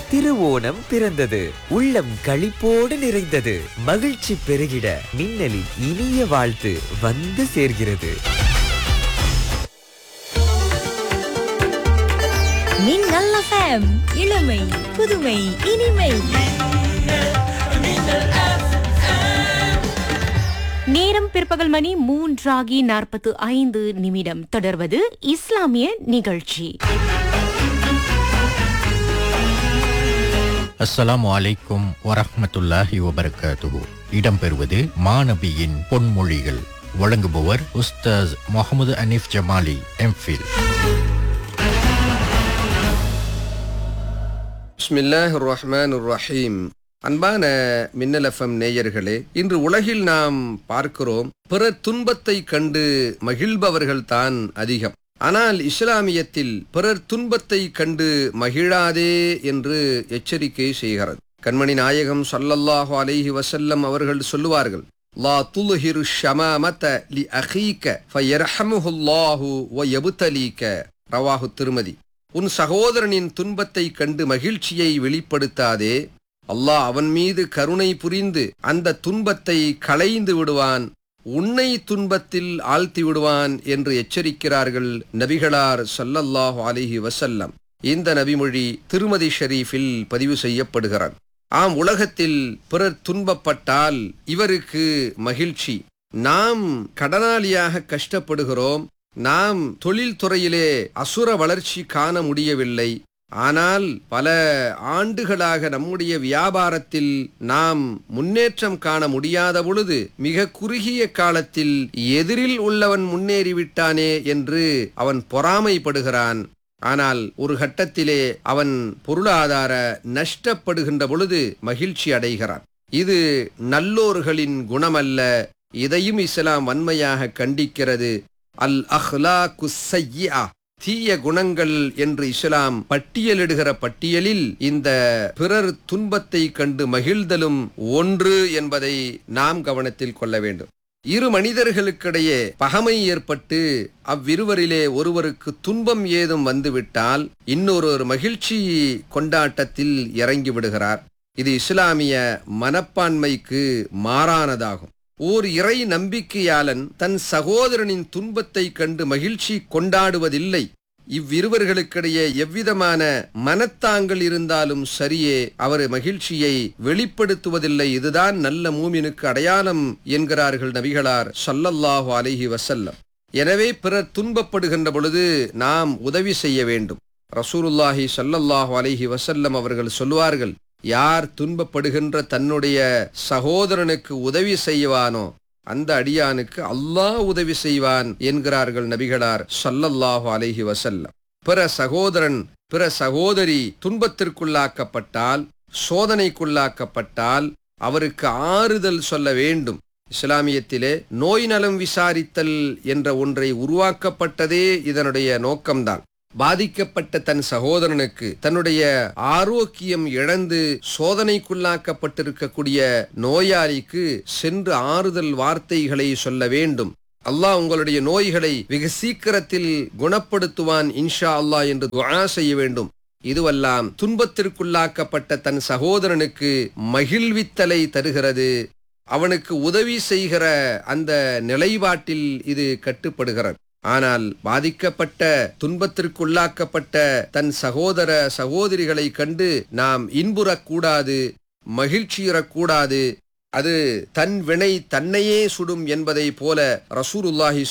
திருவோணம் பிறந்தது உள்ளம் களிப்போடு நிறைந்தது மகிழ்ச்சி பெருகிட மின்னலின் இனிய வாழ்த்து வந்து சேர்கிறது மின்னல் FM இளமை புதுமை இனிமை நேரம் பிற்பகல் மணி மூன்றாகி நாற்பத்து ஐந்து நிமிடம் தொடர்வது இஸ்லாமிய நிகழ்ச்சி அஸ்ஸலாமு அலைக்கும் வரஹ்மத்துல்லாஹி வபரகாத்துஹு இடம்பெறுவது மாணவியின் பொன்மொழிகள் வழங்குபவர் உஸ்தாஸ் முகமது அனீஃப் ஜமாலி எம்ஃபில் பிஸ்மில்லாஹ் ரஹ்மான் ரஹீம் அன்பான மின்னல் எஃப்எம் நேயர்களே இன்று உலகில் நாம் பார்க்கிறோம் பிறர் துன்பத்தை கண்டு மகிழ்பவர்கள் தான் அதிகம் ஆனால் இஸ்லாமியத்தில் பிறர் துன்பத்தை கண்டு மகிழாதே என்று எச்சரிக்கை செய்கிறது கண்மணி நாயகம் ஸல்லல்லாஹு அலைஹி வஸல்லம் அவர்கள் சொல்லுவார்கள் லா துல்ஹிரு ஷமாமத லி அகீக ஃபயர்ஹமுஹுல்லாஹு வ யபுதலீக ரவாஹு திருமதி உன் சகோதரனின் துன்பத்தை கண்டு மகிழ்ச்சியை வெளிப்படுத்தாதே அல்லாஹ் அவன் மீது கருணை புரிந்து அந்த துன்பத்தை களைந்து விடுவான் உன்னை துன்பத்தில் ஆழ்த்தி விடுவான் என்று எச்சரிக்கிறார்கள் நபிகளார் ஸல்லல்லாஹு அலைஹி வஸல்லம் இந்த நபிமொழி திருமதி ஷரீஃபில் பதிவு செய்யப்படுகிறார் ஆம் உலகத்தில் பிறர் துன்பப்பட்டால் இவருக்கு மகிழ்ச்சி நாம் கடனாளியாக கஷ்டப்படுகிறோம் நாம் தொழில்துறையிலே அசுர வளர்ச்சி காண முடியவில்லை ஆனால் பல ஆண்டுகளாக நம்முடைய வியாபாரத்தில் நாம் முன்னேற்றம் காண முடியாத பொழுது மிக குறுகிய காலத்தில் எதிரில் உள்ளவன் முன்னேறிவிட்டானே என்று அவன் பொறாமைப்படுகிறான் ஆனால் ஒரு கட்டத்திலே அவன் பொருளாதார நஷ்டப்படுகின்ற பொழுது மகிழ்ச்சி அடைகிறான் இது நல்லோர்களின் குணமல்ல இதையும் இஸ்லாம் வன்மையாக கண்டிக்கிறது அல் அஹ்லாக்கு சய்யா தீய குணங்கள் என்று இஸ்லாம் பட்டியலிடுகிற பட்டியலில் இந்த பிறர் துன்பத்தை கண்டு மகிழ்தலும் ஒன்று என்பதை நாம் கவனத்தில் கொள்ள வேண்டும் இரு மனிதர்களுக்கிடையே பகமை ஏற்பட்டு அவ்விருவரிலே ஒருவருக்கு துன்பம் ஏதும் வந்துவிட்டால் இன்னொருவர் மகிழ்ச்சி கொண்டாட்டத்தில் இறங்கி விடுகிறார் இது இஸ்லாமிய மனப்பான்மைக்கு மாறானதாகும் ஓர் இறை நம்பிக்கையாளன் தன் சகோதரனின் துன்பத்தை கண்டு மகிழ்ச்சி கொண்டாடுவதில்லை இவ்விருவர்களுக்கிடையே எவ்விதமான மனத்தாங்கள் இருந்தாலும் சரியே அவர் மகிழ்ச்சியை வெளிப்படுத்துவதில்லை இதுதான் நல்ல மூமினுக்கு அடையாளம் என்கிறார்கள் நபிகளார் ஸல்லல்லாஹு அலைஹி வஸல்லம் எனவே பிறர் துன்பப்படுகின்ற பொழுது நாம் உதவி செய்ய வேண்டும் ரசூலுல்லாஹி ஸல்லல்லாஹு அலைஹி வஸல்லம் அவர்கள் சொல்வார்கள் யார் துன்பப்படுகின்ற தன்னுடைய சகோதரனுக்கு உதவி செய்வானோ அந்த அடியானுக்கு அல்லாஹ் உதவி செய்வான் என்கிறார்கள் நபிகளார் ஸல்லல்லாஹு அலைஹி வஸல்லம் பிற சகோதரன் பிற சகோதரி துன்பத்திற்குள்ளாக்கப்பட்டால் சோதனைக்குள்ளாக்கப்பட்டால் அவருக்கு ஆறுதல் சொல்ல வேண்டும் இஸ்லாமியத்திலே நோய் நலம் விசாரித்தல் என்ற ஒன்றை உருவாக்கப்பட்டதே இதனுடைய நோக்கம்தான் பாதிக்கப்பட்ட தன் சகோதரனுக்கு தன்னுடைய ஆரோக்கியம் இழந்து சோதனைக்குள்ளாக்கப்பட்டிருக்கக்கூடிய நோயாளிக்கு சென்று ஆறுதல் வார்த்தைகளை சொல்ல வேண்டும் அல்லாஹ் உங்களுடைய நோய்களை வெகு சீக்கிரத்தில் குணப்படுத்துவான் இன்ஷா அல்லாஹ் என்று துஆ செய்ய வேண்டும் இதுவெல்லாம் துன்பத்திற்குள்ளாக்கப்பட்ட தன் சகோதரனுக்கு மகிழ்வித்தலை தருகிறது அவனுக்கு உதவி செய்கிற அந்த நிலைப்பாட்டில் இது கட்டுப்படுகிறது ஆனால் பாதிக்கப்பட்ட துன்பத்திற்குள்ளாக்கப்பட்ட தன் சகோதர சகோதரிகளை கண்டு நாம் இன்புறக்கூடாது மகிழ்ச்சியுறக்கூடாது அது தன் வினை தன்னையே சுடும் என்பதை போல ரசூலுல்லாஹி